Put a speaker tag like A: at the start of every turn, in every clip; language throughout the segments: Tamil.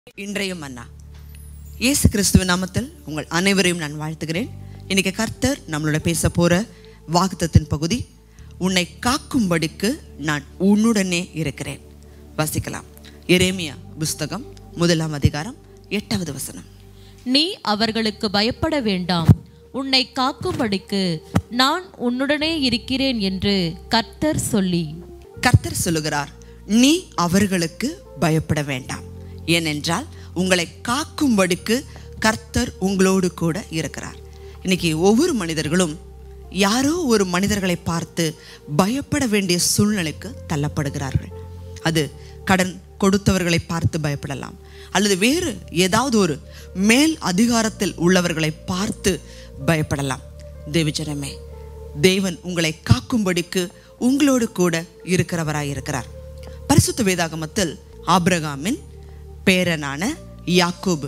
A: இன்றைய மன்னா இயேசு கிறிஸ்துவ நாமத்தில் உங்கள் அனைவரையும் நான் வாழ்த்துகிறேன் இன்னைக்கு கர்த்தர் நம்மளோட பேச போற வாக்குத்தத்தின் பகுதி உன்னை காக்கும்படிக்கு நான் உன்னுடனே இருக்கிறேன் வாசிக்கலாம் எரேமியா புஸ்தகம் முதலாம் அதிகாரம் எட்டாவது வசனம்
B: நீ அவர்களுக்கு பயப்பட வேண்டாம் உன்னை காக்கும்படிக்கு நான் உன்னுடனே இருக்கிறேன் என்று கர்த்தர் சொல்லி
A: கர்த்தர் சொல்லுகிறார் நீ அவர்களுக்கு பயப்பட வேண்டாம் ஏனென்றால் உங்களை காக்கும்படிக்கு கர்த்தர் உங்களோடு கூட இருக்கிறார் இன்னைக்கு ஒவ்வொரு மனிதர்களும் யாரோ ஒரு மனிதர்களை பார்த்து பயப்பட வேண்டிய சூழ்நிலைக்கு தள்ளப்படுகிறார்கள் அது கடன் கொடுத்தவர்களை பார்த்து பயப்படலாம் அல்லது வேறு ஏதாவது ஒரு மேல் அதிகாரத்தில் உள்ளவர்களை பார்த்து பயப்படலாம் தேவஜனமே தேவன் உங்களை காக்கும்படிக்கு உங்களோடு கூட இருக்கிறவராய் இருக்கிறார் பரிசுத்த வேதாகமத்தில் ஆபிரகாமின் பேரனான யாக்கோபு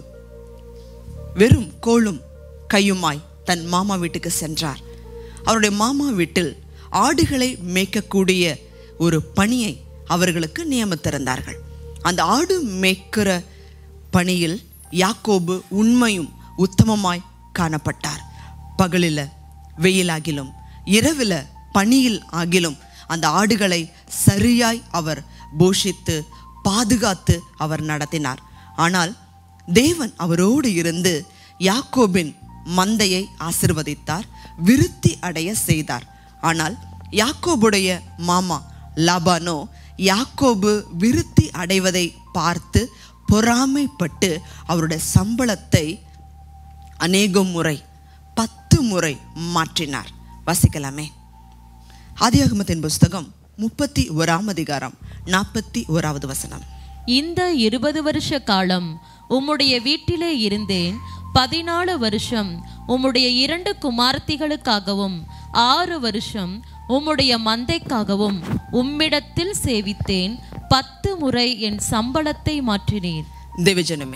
A: வெறும் கோலும் கையுமாய் தன் மாமா வீட்டுக்கு சென்றார் அவருடைய மாமா வீட்டில் ஆடுகளை மேய்க்கக்கூடிய ஒரு பணியை அவர்களுக்கு நியமித்திருந்தார்கள் அந்த ஆடு மேய்க்கிற பணியில் யாக்கோபு உண்மையும் உத்தமமாய் காணப்பட்டார் பகலில் வெயிலாகிலும் இரவில் பனியில் ஆகிலும் அந்த ஆடுகளை சரியாய் அவர் போஷித்து பாதுகாத்து அவர் நடத்தினார் ஆனால் தேவன் அவரோடு இருந்து யாக்கோபின் மந்தையை ஆசிர்வதித்தார் விருத்தி அடைய செய்தார் ஆனால் யாக்கோபுடைய மாமா லாபானோ யாக்கோபு விருத்தி அடைவதை பார்த்து பொறாமைப்பட்டு அவருடைய சம்பளத்தை அநேகம் முறை பத்து முறை மாற்றினார் வாசிக்கலாமே ஆதியாகமத்தின் புஸ்தகம் முப்பத்தி ஓராம் அதிகாரம் நாற்பத்தி ஓராவது வசனம்
B: இந்த இருபது வருஷ காலம் உம்முடைய வீட்டிலே இருந்தேன் பதினாலு வருஷம் உம்முடைய இரண்டு குமார்த்திகளுக்காகவும் ஆறு வருஷம் உம்முடைய மந்தைக்காகவும் உம்மிடத்தில் சேவித்தேன் பத்து முறை என் சம்பளத்தை மாற்றினீர்
A: தேவஜனமே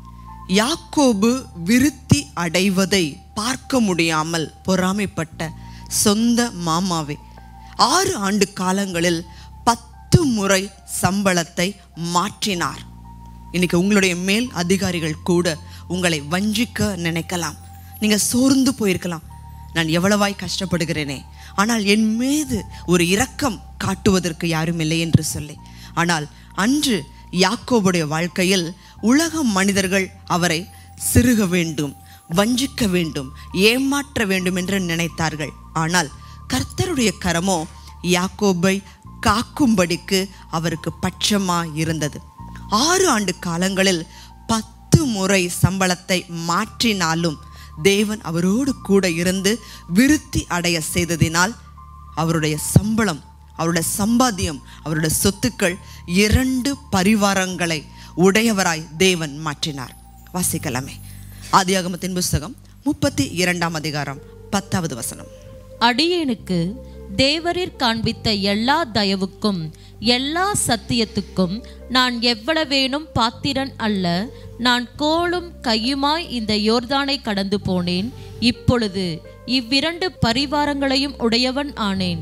A: யாக்கோபு விருத்தி அடைவதை பார்க்க முடியாமல் பொறாமைப்பட்ட சொந்த மாமாவே ஆறு ஆண்டு காலங்களில் பத்து முறை சம்பளத்தை மாற்றினார் இன்னைக்கு உங்களுடைய மேல் அதிகாரிகள் கூட உங்களை வஞ்சிக்க நினைக்கலாம் நீங்க சோர்ந்து போயிருக்கலாம் நான் எவ்வளவாய் கஷ்டப்படுகிறேனே ஆனால் என் மீது ஒரு இரக்கம் காட்டுவதற்கு யாரும் இல்லை என்று சொல்லி ஆனால் அன்று யாக்கோபுடைய வாழ்க்கையில் உலக மனிதர்கள் அவரை சிறுக வேண்டும் வஞ்சிக்க வேண்டும் ஏமாற்ற வேண்டும் என்று நினைத்தார்கள் ஆனால் கர்த்தருடைய கரமோ யாக்கோபை காக்கும்படிக்கு அவருக்கு பட்சமா இருந்தது ஆறு ஆண்டு காலங்களில் பத்து முறை சம்பளத்தை மாற்றினாலும் தேவன் அவரோடு கூட இருந்து விருத்தி அடைய செய்ததினால் அவருடைய சம்பளம் அவருடைய சம்பாத்தியம் அவருடைய சொத்துக்கள் இரண்டு பரிவாரங்களை உடையவராய் தேவன் மாற்றினார் வாசிக்கலாமே ஆதியாகமத்தின் புஸ்தகம் முப்பத்தி இரண்டாம் அதிகாரம் பத்தாவது வசனம்
B: அடியேனுக்கு தேவரீர் காண்பித்த எல்லா தயவுக்கும் எல்லா சத்தியத்துக்கும் நான் எவ்வளவேனும் பாத்திரன் அல்ல நான் கோலும் கையுமாய் இந்த யோர்தானை கடந்து போனேன் இப்பொழுது இவ்விரண்டு பரிவாரங்களையும் உடையவன் ஆனேன்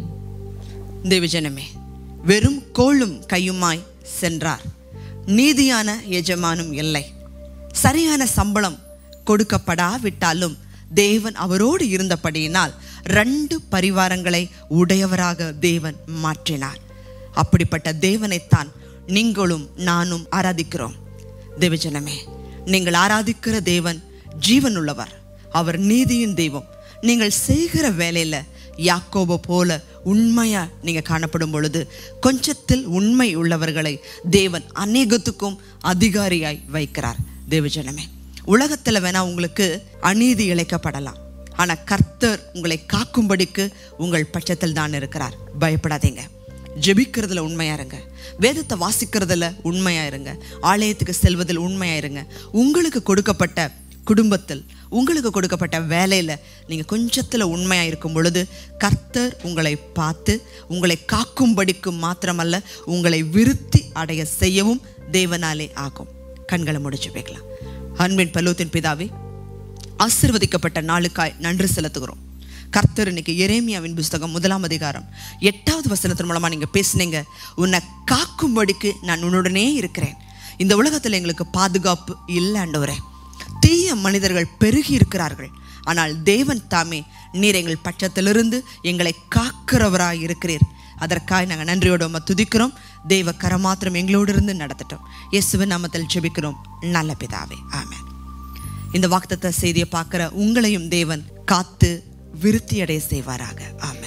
A: தேவஜனமே வெறும் கோளும் கையுமாய் சென்றார் நீதியான எஜமானும் இல்லை சரியான சம்பளம் கொடுக்கப்படாவிட்டாலும் தேவன் அவரோடு இருந்தபடியினால் ரெண்டு பரிவாரங்களை உடையவராக தேவன் மாற்றினார் அப்படிப்பட்ட தேவனைத்தான் நீங்களும் நானும் ஆராதிக்கிறோம் தேவஜனமே நீங்கள் ஆராதிக்கிற தேவன் ஜீவனுள்ளவர் அவர் நீதியின் தெய்வம் நீங்கள் செய்கிற வேலையில யாக்கோப போல உண்மையா நீங்க காணப்படும் பொழுது கொஞ்சத்தில் உண்மை உள்ளவர்களை தேவன் அநேகத்துக்கும் அதிகாரியாய் வைக்கிறார் தேவஜனமே உலகத்துல வேணா உங்களுக்கு அநீதி இழைக்கப்படலாம் ஆனா கர்த்தர் உங்களை காக்கும்படிக்கு உங்கள் பட்சத்தில் தான் இருக்கிறார் பயப்படாதீங்க ஜெபிக்கிறதுல உண்மையா இருங்க வேதத்தை வாசிக்கிறதுல உண்மையா இருங்க ஆலயத்துக்கு செல்வதில் உண்மையா இருங்க உங்களுக்கு கொடுக்கப்பட்ட குடும்பத்தில் உங்களுக்கு கொடுக்கப்பட்ட வேலையில நீங்க கொஞ்சத்துல உண்மையா இருக்கும் பொழுது கர்த்தர் உங்களை பார்த்து உங்களை காக்கும்படிக்கு மாத்திரமல்ல உங்களை விருத்தி அடைய செய்யவும் தேவனாலே ஆகும் கண்களை முடிச்சு வைக்கலாம் அன்பின் பல்லூத்தின் பிதாவே ஆசிர்வதிக்கப்பட்ட நாளுக்காய் நன்றி செலுத்துகிறோம் கர்த்தர் இன்னைக்கு எரேமியாவின் புஸ்தகம் முதலாம் அதிகாரம் எட்டாவது வசனத்தின் மூலமா நீங்க பேசுனீங்க உன்னை காக்கும்படிக்கு நான் உன்னுடனே இருக்கிறேன் இந்த உலகத்தில் எங்களுக்கு பாதுகாப்பு இல்லை ஆண்டவரே தீய மனிதர்கள் பெருகி இருக்கிறார்கள் ஆனால் தேவன் தாமே நீர் எங்கள் பட்சத்திலிருந்து எங்களை காக்கிறவராய் இருக்கிறீர் அதற்காக நாங்கள் நன்றியோடு உம்மை துதிக்கிறோம் தெய்வ கரமாத்திரம் எங்களோடு இருந்து நடத்தட்டும் இயேசுவின் நாமத்தில் ஜெபிக்கிறோம் நல்ல பிதாவே ஆமென் இந்த வாக்குத்தத்த செய்தியை பார்க்குற உங்களையும் தேவன் காத்து விருத்தியடைய செய்வாராக ஆமென்